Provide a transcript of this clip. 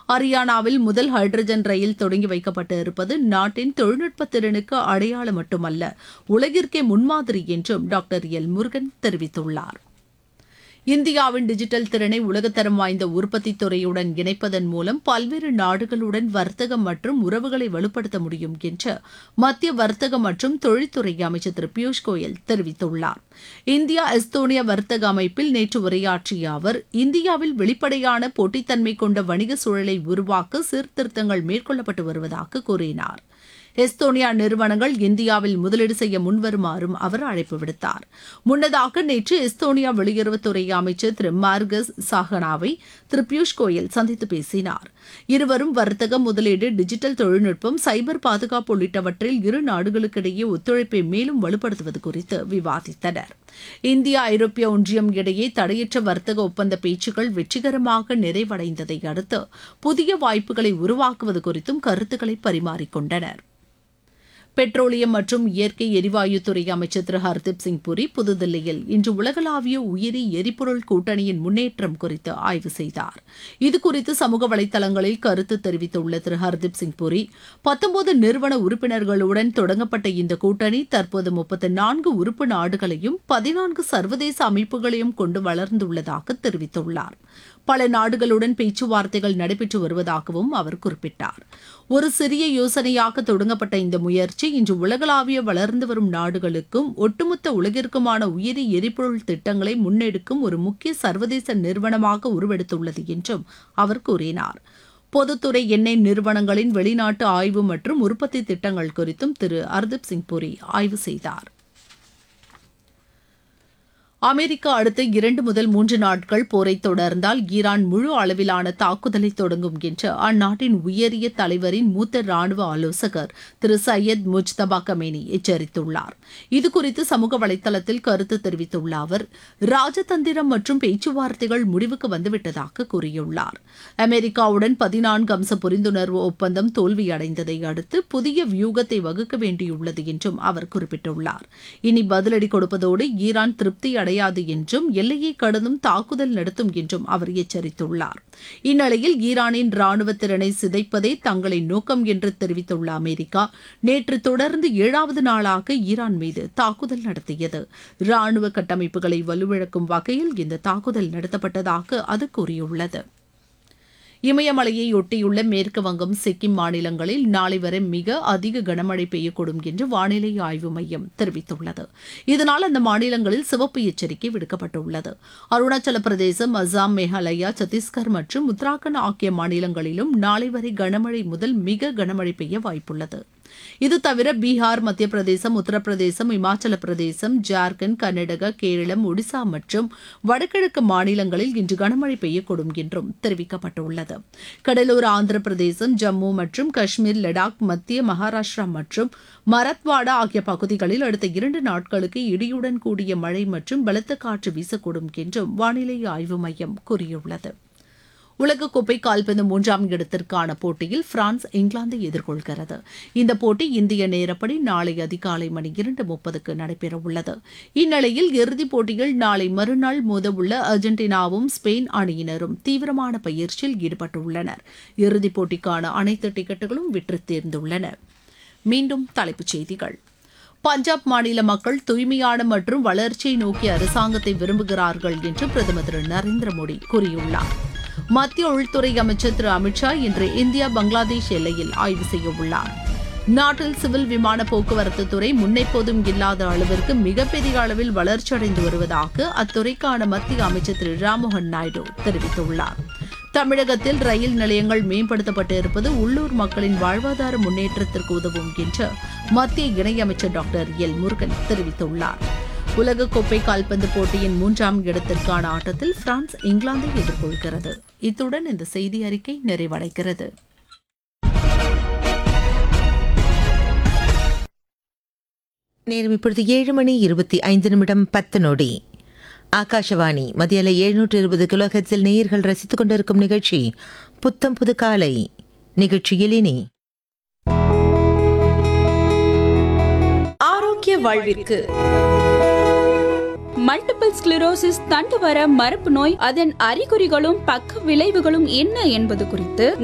ஹரியானாவில் முதல் ஹைட்ரஜன் ரயில் தொடங்கி வைக்கப்பட்டு இருப்பது நாட்டின் தொழில்நுட்ப திறனுக்கு அடையாளம் மட்டுமல்ல உலகிற்கே முன்மாதிரி என்றும் டாக்டர் எல் முருகன் தெரிவித்துள்ளார் இந்தியாவின் டிஜிட்டல் திறனை உலகத்தரம் வாய்ந்த உற்பத்தி துறையுடன் இணைப்பதன் மூலம் பல்வேறு நாடுகளுடன் வர்த்தகம் மற்றும் உறவுகளை வலுப்படுத்த முடியும் என்று மத்திய வர்த்தக மற்றும் தொழில்துறை அமைச்சர் திரு பியூஷ் கோயல் தெரிவித்துள்ளார் இந்தியா எஸ்தோனியா வர்த்தக அமைப்பில் நேற்று உரையாற்றிய அவர் இந்தியாவில் வெளிப்படையான போட்டித்தன்மை கொண்ட வணிக சூழலை உருவாக்க சீர்திருத்தங்கள் மேற்கொள்ளப்பட்டு வருவதாக கூறினார் எஸ்தோனியா நிறுவனங்கள் இந்தியாவில் முதலீடு செய்ய முன்வருமாறும் அவர் அழைப்பு விடுத்தார் முன்னதாக நேற்று எஸ்தோனியா வெளியுறவுத்துறை அமைச்சர் திரு மார்கஸ் சாகனாவை திரு பியூஷ் கோயல் சந்தித்து பேசினார் இருவரும் வர்த்தகம் முதலீடு டிஜிட்டல் தொழில்நுட்பம் சைபர் பாதுகாப்பு உள்ளிட்டவற்றில் இரு நாடுகளுக்கிடையே ஒத்துழைப்பை மேலும் வலுப்படுத்துவது குறித்து விவாதித்தனர் இந்தியா ஐரோப்பிய ஒன்றியம் இடையே தடையற்ற வர்த்தக ஒப்பந்த பேச்சுக்கள் வெற்றிகரமாக நிறைவடைந்ததை அடுத்து புதிய வாய்ப்புகளை உருவாக்குவது குறித்தும் கருத்துக்களை பரிமாறிக்கொண்டனர் பெட்ரோலியம் மற்றும் இயற்கை எரிவாயுத்துறை அமைச்சர் திரு ஹர்தீப் சிங் புரி புதுதில்லியில் இன்று உலகளாவிய உயிரி எரிபொருள் கூட்டணியின் முன்னேற்றம் குறித்து ஆய்வு செய்தார் இதுகுறித்து சமூக வலைதளங்களில் கருத்து தெரிவித்துள்ள திரு ஹர்தீப் சிங் புரி பத்தொன்பது நிறுவன உறுப்பினர்களுடன் தொடங்கப்பட்ட இந்த கூட்டணி தற்போது முப்பத்தி நான்கு உறுப்பு நாடுகளையும் பதினான்கு சர்வதேச அமைப்புகளையும் கொண்டு வளர்ந்துள்ளதாக தெரிவித்துள்ளார் பல நாடுகளுடன் பேச்சுவார்த்தைகள் நடைபெற்று வருவதாகவும் அவர் குறிப்பிட்டார் ஒரு சிறிய யோசனையாக தொடங்கப்பட்ட இந்த முயற்சி இன்று உலகளாவிய வளர்ந்து வரும் நாடுகளுக்கும் ஒட்டுமொத்த உலகிற்குமான உயிரி எரிபொருள் திட்டங்களை முன்னெடுக்கும் ஒரு முக்கிய சர்வதேச நிறுவனமாக உருவெடுத்துள்ளது என்றும் அவர் கூறினார் பொதுத்துறை எண்ணெய் நிறுவனங்களின் வெளிநாட்டு ஆய்வு மற்றும் உற்பத்தி திட்டங்கள் குறித்தும் திரு ஹர்தீப் சிங் புரி ஆய்வு செய்தார் அமெரிக்கா அடுத்த இரண்டு முதல் மூன்று நாட்கள் போரை தொடர்ந்தால் ஈரான் முழு அளவிலான தாக்குதலை தொடங்கும் என்று அந்நாட்டின் உயரிய தலைவரின் மூத்த ராணுவ ஆலோசகர் திரு சையத் முஜ்தபா கமேனி எச்சரித்துள்ளார் இதுகுறித்து சமூக வலைதளத்தில் கருத்து தெரிவித்துள்ள அவர் ராஜதந்திரம் மற்றும் பேச்சுவார்த்தைகள் முடிவுக்கு வந்துவிட்டதாக கூறியுள்ளார் அமெரிக்காவுடன் பதினான்கு அம்ச புரிந்துணர்வு ஒப்பந்தம் தோல்வியடைந்ததை அடுத்து புதிய வியூகத்தை வகுக்க வேண்டியுள்ளது என்றும் அவர் குறிப்பிட்டுள்ளார் இனி பதிலடி கொடுப்பதோடு ஈரான் திருப்தி அடையாது என்றும் எல்லையை கடந்தும் தாக்குதல் நடத்தும் என்றும் அவர் எச்சரித்துள்ளார் இந்நிலையில் ஈரானின் ராணுவ திறனை சிதைப்பதே தங்களின் நோக்கம் என்று தெரிவித்துள்ள அமெரிக்கா நேற்று தொடர்ந்து ஏழாவது நாளாக ஈரான் மீது தாக்குதல் நடத்தியது ராணுவ கட்டமைப்புகளை வலுவிழக்கும் வகையில் இந்த தாக்குதல் நடத்தப்பட்டதாக அது கூறியுள்ளது இமயமலையை ஒட்டியுள்ள மேற்கு வங்கம் சிக்கிம் மாநிலங்களில் நாளை வரை மிக அதிக கனமழை பெய்யக்கூடும் என்று வானிலை ஆய்வு மையம் தெரிவித்துள்ளது இதனால் அந்த மாநிலங்களில் சிவப்பு எச்சரிக்கை விடுக்கப்பட்டுள்ளது அருணாச்சல பிரதேசம் அசாம் மேகாலயா சத்தீஸ்கர் மற்றும் உத்தராகண்ட் ஆகிய மாநிலங்களிலும் நாளை வரை கனமழை முதல் மிக கனமழை பெய்ய வாய்ப்புள்ளது இது தவிர பீகார் மத்திய பிரதேசம் உத்தரப்பிரதேசம் இமாச்சல பிரதேசம் ஜார்க்கண்ட் கர்நாடகா கேரளம் ஒடிசா மற்றும் வடகிழக்கு மாநிலங்களில் இன்று கனமழை பெய்யக்கூடும் என்றும் தெரிவிக்கப்பட்டுள்ளது கடலூர் ஆந்திர பிரதேசம் ஜம்மு மற்றும் காஷ்மீர் லடாக் மத்திய மகாராஷ்டிரா மற்றும் மராத்வாடா ஆகிய பகுதிகளில் அடுத்த இரண்டு நாட்களுக்கு இடியுடன் கூடிய மழை மற்றும் பலத்த காற்று வீசக்கூடும் என்றும் வானிலை ஆய்வு மையம் கூறியுள்ளது உலகக்கோப்பை கால்பந்து மூன்றாம் இடத்திற்கான போட்டியில் பிரான்ஸ் இங்கிலாந்தை எதிர்கொள்கிறது இந்த போட்டி இந்திய நேரப்படி நாளை அதிகாலை மணி இரண்டு முப்பதுக்கு நடைபெறவுள்ளது இந்நிலையில் இறுதிப் போட்டியில் நாளை மறுநாள் மோதவுள்ள அர்ஜென்டினாவும் ஸ்பெயின் அணியினரும் தீவிரமான பயிற்சியில் ஈடுபட்டுள்ளனர் இறுதிப் போட்டிக்கான அனைத்து டிக்கெட்டுகளும் விற்று தேர்ந்துள்ளன மீண்டும் தலைப்புச் செய்திகள் பஞ்சாப் மாநில மக்கள் தூய்மையான மற்றும் வளர்ச்சியை நோக்கிய அரசாங்கத்தை விரும்புகிறார்கள் என்று பிரதமர் திரு நரேந்திர மோடி கூறியுள்ளார் மத்திய உள்துறை அமைச்சர் திரு அமித்ஷா இன்று இந்தியா பங்களாதேஷ் எல்லையில் ஆய்வு செய்ய உள்ளார் நாட்டில் சிவில் விமான போக்குவரத்து துறை முன்னெப்போதும் இல்லாத அளவிற்கு மிகப்பெரிய அளவில் வளர்ச்சியடைந்து வருவதாக அத்துறைக்கான மத்திய அமைச்சர் திரு ராம்மோகன் நாயுடு தெரிவித்துள்ளார் தமிழகத்தில் ரயில் நிலையங்கள் மேம்படுத்தப்பட்டு இருப்பது உள்ளூர் மக்களின் வாழ்வாதார முன்னேற்றத்திற்கு உதவும் என்று மத்திய இணையமைச்சர் டாக்டர் எல் முருகன் தெரிவித்துள்ளார் உலகக்கோப்பை கால்பந்து போட்டியின் மூன்றாம் இடத்திற்கான ஆட்டத்தில் பிரான்ஸ் இங்கிலாந்தை எதிர்கொள்கிறது இத்துடன் இந்த செய்தி அறிக்கை நிறைவடைகிறது நேரம் இப்பொழுது ஏழு மணி இருபத்தி ஐந்து நிமிடம் பத்து நொடி ஆகாஷவாணி மதியலை எழுநூற்று இருபது கிலோஹெட்ஸில் நேயர்கள் ரசித்துக் கொண்டிருக்கும் நிகழ்ச்சி புத்தம் புது காலை நிகழ்ச்சியில் இனி ஆரோக்கிய வாழ்விற்கு மல்டிபிள் ஸ்க்ளிரோசிஸ் தண்டுவர மரப்பு நோய் அதன் அறிகுறிகளும் பக்க விளைவுகளும் என்ன என்பது குறித்து